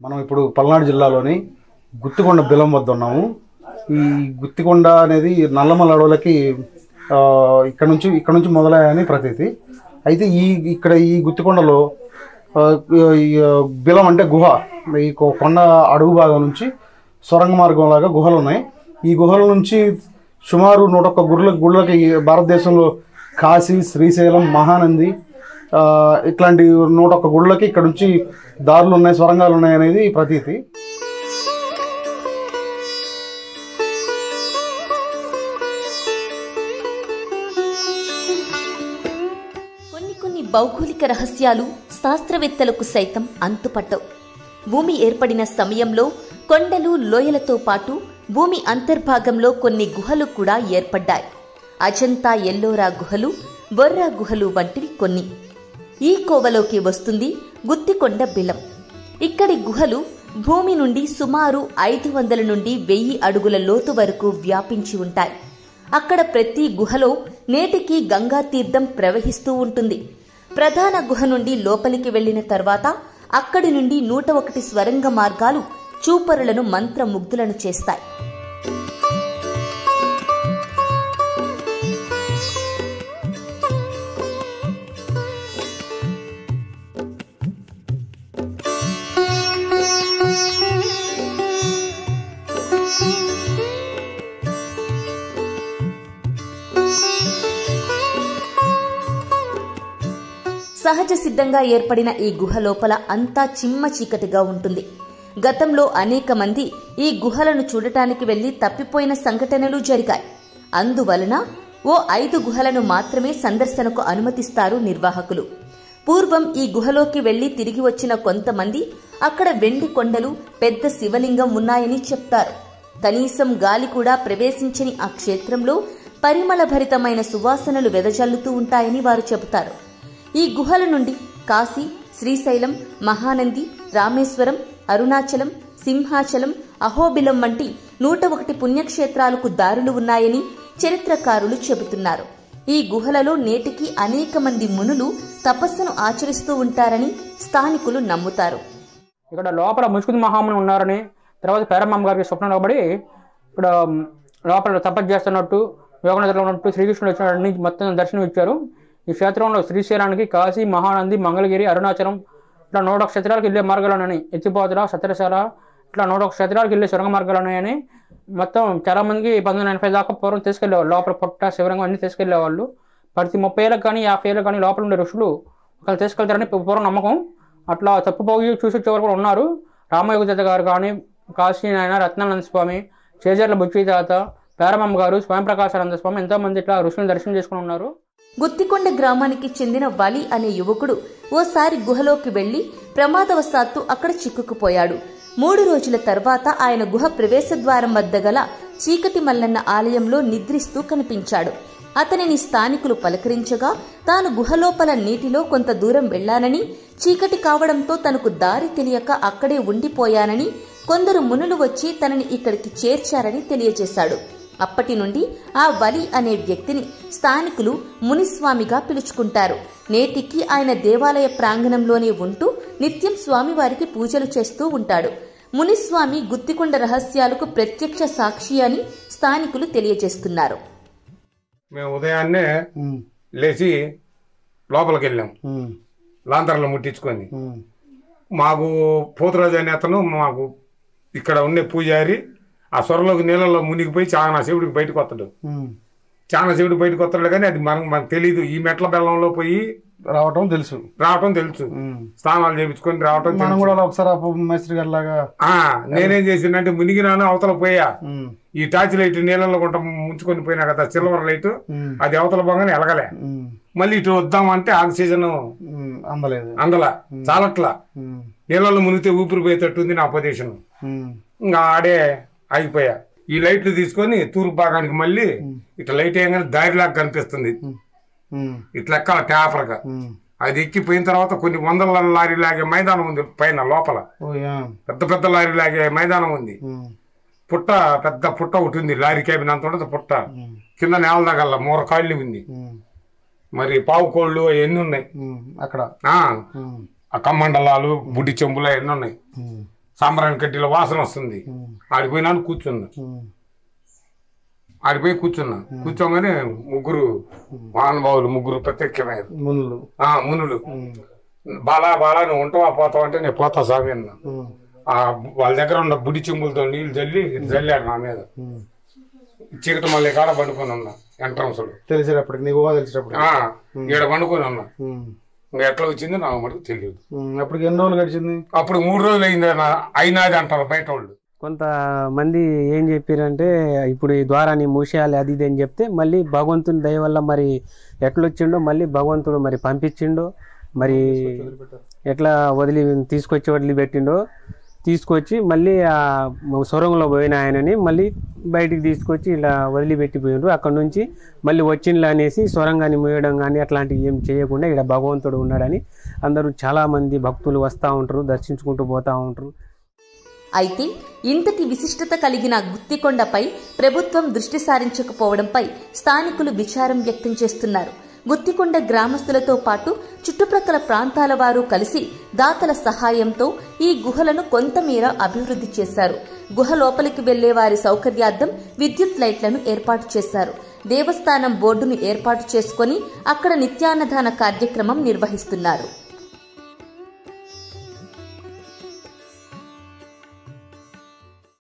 మనం ఇప్పుడు పల్నాడు జిల్లాలోని గుత్తికొండ బిలం వద్ద ఉన్నాము ఈ గుత్తికొండ అనేది నల్లమల అడవులకి ఆ, ఇక్కడ నుంచి ఇక్కడ నుంచి మొదలయ్యాయని ప్రతీతి అయితే ఈ ఇక్కడ ఈ గుత్తికొండలో ఆ, ఈ ఆ, బిలం అంటే గుహ ఈ కొ- కొండ అడుగు భాగం నుంచి సొరంగ మార్గం లాగా గుహలు ఉన్నాయి ఈ గుహల నుంచి సుమారు నూట ఒక్క గుళ్ళ గుళ్ళకి భారతదేశంలో కాశీ శ్రీశైలం మహానంది ఆ, ఇట్లాంటి నూట ఒక్క గుళ్ళకి ఇక్కడ నుంచి దారులు ఉన్నాయి సొరంగాలు ఉన్నాయి అనేది ప్రతీతి కొన్ని కొన్ని భౌగోళిక రహస్యాలు శాస్త్రవేత్తలకు సైతం అంతుపట్టవు భూమి ఏర్పడిన సమయంలో కొండలు లోయలతో పాటు భూమి అంతర్భాగంలో కొన్ని గుహలు కూడా ఏర్పడ్డాయి అజంతా ఎల్లోరా గుహలు బొర్రా గుహలు వంటివి కొన్ని ఈ కోవలోకి వస్తుంది గుత్తికొండ బిలం ఇక్కడి గుహలు భూమి నుండి సుమారు ఐదు వందల నుండి వెయ్యి అడుగుల లోతు వరకు వ్యాపించి ఉంటాయి అక్కడ ప్రతి గుహలో నేటికి గంగా తీర్థం ప్రవహిస్తూ ఉంటుంది ప్రధాన గుహ నుండి లోపలికి వెళ్లిన తర్వాత అక్కడి నుండి నూట ఒకటి స్వరంగ మార్గాలు చూపరులను మంత్రముగ్ధులను చేస్తాయి సహజ సిద్ధంగా ఏర్పడిన ఈ గుహ లోపల అంతా చిమ్మ చీకటిగా ఉంటుంది గతంలో అనేక మంది ఈ గుహలను చూడటానికి వెళ్లి తప్పిపోయిన సంఘటనలు జరిగాయి అందువలన ఓ ఐదు గుహలను మాత్రమే సందర్శనకు అనుమతిస్తారు నిర్వాహకులు పూర్వం ఈ గుహలోకి వెళ్లి తిరిగి వచ్చిన కొంతమంది అక్కడ వెండి కొండలు పెద్ద శివలింగం ఉన్నాయని చెప్తారు కనీసం గాలి కూడా ప్రవేశించని ఆ క్షేత్రంలో పరిమళభరితమైన సువాసనలు వెదజల్లుతూ ఉంటాయని వారు చెబుతారు ఈ గుహల నుండి కాశీ శ్రీశైలం మహానంది రామేశ్వరం అరుణాచలం సింహాచలం అహోబిలం వంటి నూట ఒకటి పుణ్యక్షేత్రాలకు దారులు ఉన్నాయని చరిత్రకారులు చెబుతున్నారు ఈ గుహలలో నేటికి అనేక మంది మునులు తపస్సును ఆచరిస్తూ ఉంటారని స్థానికులు నమ్ముతారు ఇక్కడ లోపల ముసుకుది మహాముని ఉన్నారని తర్వాత పేరమ్మ గారికి స్వప్నం రాబడి ఇక్కడ మ్, లోపల తపస్సు చేస్తున్నట్టు యోగనగర్లో ఉన్నట్టు శ్రీకృష్ణుడు వచ్చినట్టు నుంచి మొత్తం దర్శనం ఇచ్చారు ఈ క్షేత్రంలో శ్రీశైలానికి కాశీ మహానంది మంగళగిరి అరుణాచలం ఇట్లా నూట ఒక క్షేత్రాలకు వెళ్ళే మార్గాలు ఉన్నాయని ఎత్తిపోతల సత్రశాల ఇట్లా నూట ఒక క్షేత్రాలకు వెళ్ళే సొరంగ మార్గాలు ఉన్నాయని మొత్తం చాలా మందికి పంతొమ్మిది ఎనభై దాకా పూర్వం తీసుకెళ్లేవాళ్ళు లోపల పొట్ట శివరంగం అన్ని తీసుకెళ్లేవాళ్ళు ప్రతి ముప్పై ఏళ్ళకి కానీ యాభై ఏళ్ళకి కానీ లోపల ఉండే ఋషులు ఒకళ్ళు తీసుకెళ్తారని పూర్వం నమ్మకం అట్లా తప్పుపోయి చూసి వచ్చేవారు కూడా ఉన్నారు రామయోగ తాత గారు కానీ కాశీ నాయన రత్నానంద స్వామి చేజర్ల బుచ్చి తాత పేరమమ్మ గారు స్వయం ప్రకాశానంద స్వామి ఎంతోమంది ఇట్లా ఋషులను దర్శనం చేసుకుని ఉన్నారు గుత్తికొండ గ్రామానికి చెందిన వలి అనే యువకుడు ఓసారి గుహలోకి వెళ్లి ప్రమాదవశాత్తు అక్కడ చిక్కుకుపోయాడు మూడు రోజుల తర్వాత ఆయన గుహ ప్రవేశద్వారం వద్ద గల చీకటి మల్లన్న ఆలయంలో నిద్రిస్తూ కనిపించాడు అతనిని స్థానికులు పలకరించగా తాను గుహలోపల నీటిలో కొంత దూరం వెళ్లానని చీకటి కావడంతో తనకు దారి తెలియక అక్కడే ఉండిపోయానని కొందరు మునులు వచ్చి తనని ఇక్కడికి చేర్చారని తెలియజేశాడు అప్పటి నుండి ఆ వలి అనే వ్యక్తిని స్థానికులు మునిస్వామిగా పిలుచుకుంటారు నేటికి ఆయన దేవాలయ ప్రాంగణంలోనే ఉంటూ నిత్యం స్వామివారికి పూజలు చేస్తూ ఉంటాడు మునిస్వామి గుత్తికొండ రహస్యాలకు ప్రత్యక్ష సాక్షి అని స్థానికులు తెలియజేస్తున్నారు మేము ఉదయాన్నే ఉమ్, లేచి లోపలికి వెళ్ళాం ఉమ్, లాంతర్లో ముట్టించుకొని ఉమ్, మాకు పోతురాజు అనే అతను మాకు ఇక్కడ ఉండే పూజారి ఆ సొరలోకి నీళ్ళలో మునిగిపోయి చాలా శివుడికి బయటకు వస్తాడు ఉమ్. చాలా శివుడికి బయటకు వస్తాడు కానీ అది మనకు మనకు తెలియదు ఈ మెట్ల బెల్లంలో పోయి రావటం తెలుసు రావటం తెలుసు ఉమ్. స్నానాలు చేయించుకొని రావటం మనం తెలుసు కూడా అలా ఒకసారి ఆ మేస్త్రి గారి లాగా ఆ, నేనేం చేసిందంటే మునిగినాను అవతల పోయా ఉమ్, ఈ టార్చ్ లైట్ నీళ్ళలో కొంట ముంచుకొని పోయినా కదా సిల్వర్ లైట్ ఉమ్, అది అవతల పోగానే ఎలగలే ఉమ్, మళ్ళీ ఇటు వద్దామంటే ఆక్సిజన్ ఉమ్, అందలేదు అందల చాలట్లా ఉమ్, నీళ్ళలో మునిగితే ఊపిరి పోయేటట్టుంది నా పొజిషన్ ఉమ్, ఇంకా ఆడే ఆగిపోయా ఈ లైట్లు తీసుకొని తూర్పు భాగానికి మళ్ళీ ఇట్లా లైట్ వేయగానే దారిలాగా కనిపిస్తుంది ఉమ్, ఇట్లా ఎక్కాల ట్యాపర్గా ఉమ్. అది ఎక్కిపోయిన తర్వాత కొన్ని వందల లారీ లాగే మైదానం ఉంది పైన లోపల ఓ యా. పెద్ద పెద్ద లారీ లాగే మైదానం ఉంది ఉమ్, పుట్ట పెద్ద పుట్ట ఒకటి ఉంది లారీ క్యాబిన్ అంత ఉంటుంది పుట్ట ఉమ్, కింద నేల దగ్గర మూర కాళ్ళు ఉంది ఉమ్, మరి పావు కోళ్ళు అవన్నీ ఉన్నాయి ఉమ్, అక్కడ ఆ ఉమ్, ఆ కమ్మండలాలు బుడ్డి చెంబులు అవన్నీ ఉన్నాయి ఉమ్, సాంబ్రాణి కడ్డీల వాసన వస్తుంది ఆడిపోయినాను కూర్చున్నా ఆడిపోయి కూర్చున్నా కూర్చోగానే ముగ్గురు మహానుభావులు ముగ్గురు ప్రత్యక్షమయ్యారు మునులు ఆ మునులు బాలా బాలా నువ్వు ఉంటావా పోతావు అంటే నేను పోతా స్వామి అన్నా ఆ వాళ్ళ దగ్గర ఉన్న బుడి చెంబులతో నీళ్లు చల్లి చల్లారు నా మీద చీకటి మళ్ళీ కాడ పండుకొని ఉన్నా ఎంట్రన్స్ లో తెలిసేటప్పటికి నీకు ఊహ తెలిసేటప్పటికి ఆ, ఈడ పండుకొని ఉన్నా ఉమ్. ఇంకా ఎట్లా వచ్చిందో నాకు మటుకు తెలియదు ఉమ్, అప్పటికి ఎన్ని రోజులు గడిచింది అప్పుడు మూడు రోజులు అయింది అయినాది అంటారు బయట వాళ్ళు కొంతమంది ఏం చెప్పారంటే ఇప్పుడు ఈ ద్వారాన్ని మూసేయాలి అది ఇది అని చెప్తే మళ్ళీ భగవంతుని దయ వల్ల మరి ఎట్లొచ్చిండో మళ్ళీ భగవంతుడు మరి పంపించిండో మరి ఎట్లా వదిలి తీసుకొచ్చి వదిలిపెట్టిండో తీసుకొచ్చి మళ్ళీ ఆ సొరంగంలో పోయిన ఆయనని మళ్ళీ బయటికి తీసుకొచ్చి ఇలా వదిలిపెట్టిపోయిండ్రు అక్కడ నుంచి మళ్ళీ వచ్చిండ్లు అనేసి సొరంగాన్ని మూయడం కానీ అట్లాంటివి ఏం చేయకుండా ఇక్కడ భగవంతుడు ఉన్నాడని అందరూ చాలామంది భక్తులు వస్తూ ఉంటారు దర్శించుకుంటూ పోతూ ఉంటారు అయితే ఇంతటి విశిష్టత కలిగిన గుత్తికొండపై ప్రభుత్వం దృష్టి సారించకపోవడంపై స్థానికులు విచారం వ్యక్తం చేస్తున్నారు గుత్తికొండ గ్రామస్తులతో పాటు చుట్టుప్రక్కల ప్రాంతాల వారు కలిసి దాతల సహాయంతో ఈ గుహలను కొంతమేర అభివృద్ధి చేశారు గుహ లోపలికి వెళ్లే వారి సౌకర్యార్థం విద్యుత్ లైట్లను ఏర్పాటు చేశారు దేవస్థానం బోర్డును ఏర్పాటు చేసుకుని అక్కడ నిత్యాన్నదాన కార్యక్రమం నిర్వహిస్తున్నారు